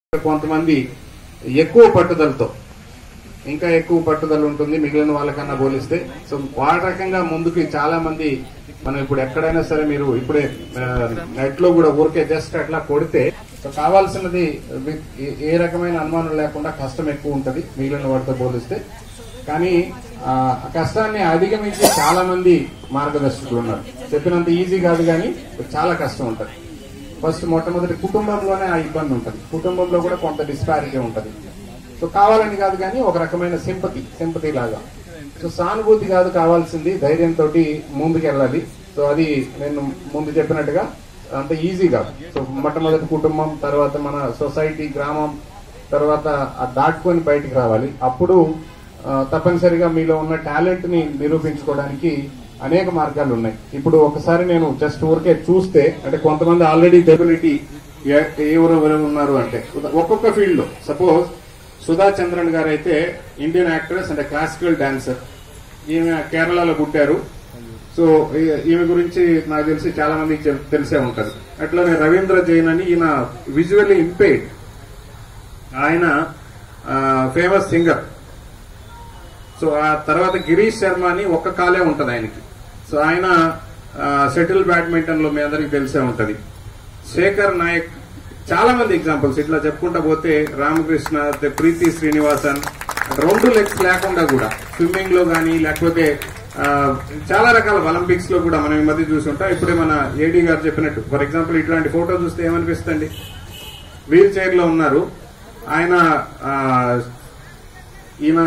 కొంతమంది ఎక్కువ పట్టుదలతో ఇంకా ఎక్కువ పట్టుదల ఉంటుంది మిగిలిన వాళ్ళకన్నా పోలిస్తే సో ఆ రకంగా ముందుకి చాలా మంది మనం ఇప్పుడు ఎక్కడైనా సరే మీరు ఇప్పుడే నెట్ లో కూడా ఊరికే జస్ట్ అట్లా కొడితే సో కావాల్సినది వి- ఏ- ఏ రకమైన అనుమానం లేకుండా కష్టం ఎక్కువ ఉంటది మిగిలిన వాటితో పోలిస్తే కానీ ఆ ఆ కష్టాన్ని అధిగమించి చాలా మంది మార్గదర్శకులు ఉన్నారు చెప్పినంత ఈజీ కాదు కానీ చాలా కష్టం ఉంటది ఫస్ట్ మొట్టమొదటి కుటుంబంలోనే ఆ ఇబ్బంది ఉంటుంది కుటుంబంలో కూడా కొంత డిస్పారిటీ ఉంటుంది సో కావాలని కాదు కానీ ఒక రకమైన సింపతి సింపతి లాగా సో సానుభూతి కాదు కావాల్సింది ధైర్యంతో ముందుకు వెళ్ళాలి సో అది నేను ముందు చెప్పినట్టుగా అంత ఈజీ కాదు సో మొట్టమొదటి కుటుంబం తర్వాత మన సొసైటీ గ్రామం తర్వాత ఆ దాటుకొని బయటికి రావాలి అప్పుడు ఆ, తప్పనిసరిగా మీలో ఉన్న టాలెంట్ ని నిరూపించుకోవడానికి అనేక మార్గాలు ఉన్నాయి ఇప్పుడు ఒకసారి నేను జస్ట్ ఊరికే చూస్తే అంటే కొంతమంది ఆల్రెడీ డెబిలిటీ ఎవరెవరు ఉన్నారు అంటే ఉదా- ఒక్కొక్క ఫీల్డ్ లో సపోజ్ సుధా చంద్రన్ గారు అయితే Indian actress and classical dancer ఈమె కేరళలో పుట్టారు సో ఈ- ఈమె గురించి నాకు తెలిసి చాలా మందికి తెల్- తెలిసే ఉంటది అట్లానే రవీంద్ర జైన్ అని ఈయన విజువల్లీ ఇంపేర్డ్ ఆయన ఫేమస్ సింగర్ సో ఆ తర్వాత గిరీష్ శర్మ అని ఒక్క కాలే ఉంటది ఆయనకి సో ఆయన షటిల్ బ్యాడ్మింటన్ లో మీ అందరికి తెలిసే ఉంటది శేఖర్ నాయక్ చాలా మంది ఎగ్జాంపుల్స్ ఇట్లా చెప్పుకుంటా పోతే రామకృష్ణ తే- ప్రీతి శ్రీనివాసన్ రెండు లెగ్స్ లేకుండా కూడా స్విమ్మింగ్ లో గానీ లేకపోతే ఆ, చాలా రకాల ఒలింపిక్స్ లో కూడా మనం ఈ మధ్య చూసుంటాం ఇప్పుడే మన ఏడీ గారు చెప్పినట్టు ఫర్ ఎగ్జాంపుల్ ఇట్లాంటి ఫోటో చూస్తే ఏమనిపిస్తుంది వీల్ చైర్ లో ఉన్నారు ఆయన ఆ, ఈయన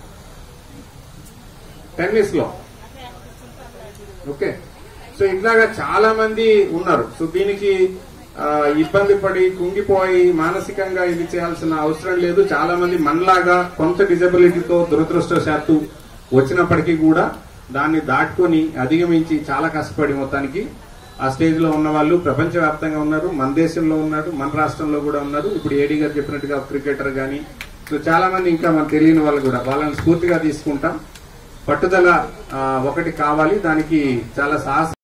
టెన్నిస్ లో ఓకే సో ఇట్లాగా చాలా మంది ఉన్నారు సో దీనికి ఆ, ఇబ్బంది పడి కుంగిపోయి మానసికంగా ఇది చేయాల్సిన అవసరం లేదు చాలా మంది మనలాగా కొంత డిజబిలిటీతో దురదృష్టవశాత్తు వచ్చినప్పటికీ కూడా దాన్ని దాటుకొని అధిగమించి చాలా కష్టపడి మొత్తానికి ఆ స్టేజ్ లో ఉన్న వాళ్ళు ప్రపంచవ్యాప్తంగా ఉన్నారు మన దేశంలో ఉన్నారు మన రాష్ట్రంలో కూడా ఉన్నారు ఇప్పుడు ఏడీ గారు చెప్పినట్టుగా క్రికెటర్ గాని సో చాలా మంది ఇంకా మనకు తెలియని వాళ్ళు కూడా వాళ్ళని స్ఫూర్తిగా తీసుకుంటాం పట్టుదల ఆ, ఒకటి కావాలి దానికి చాలా సాహసం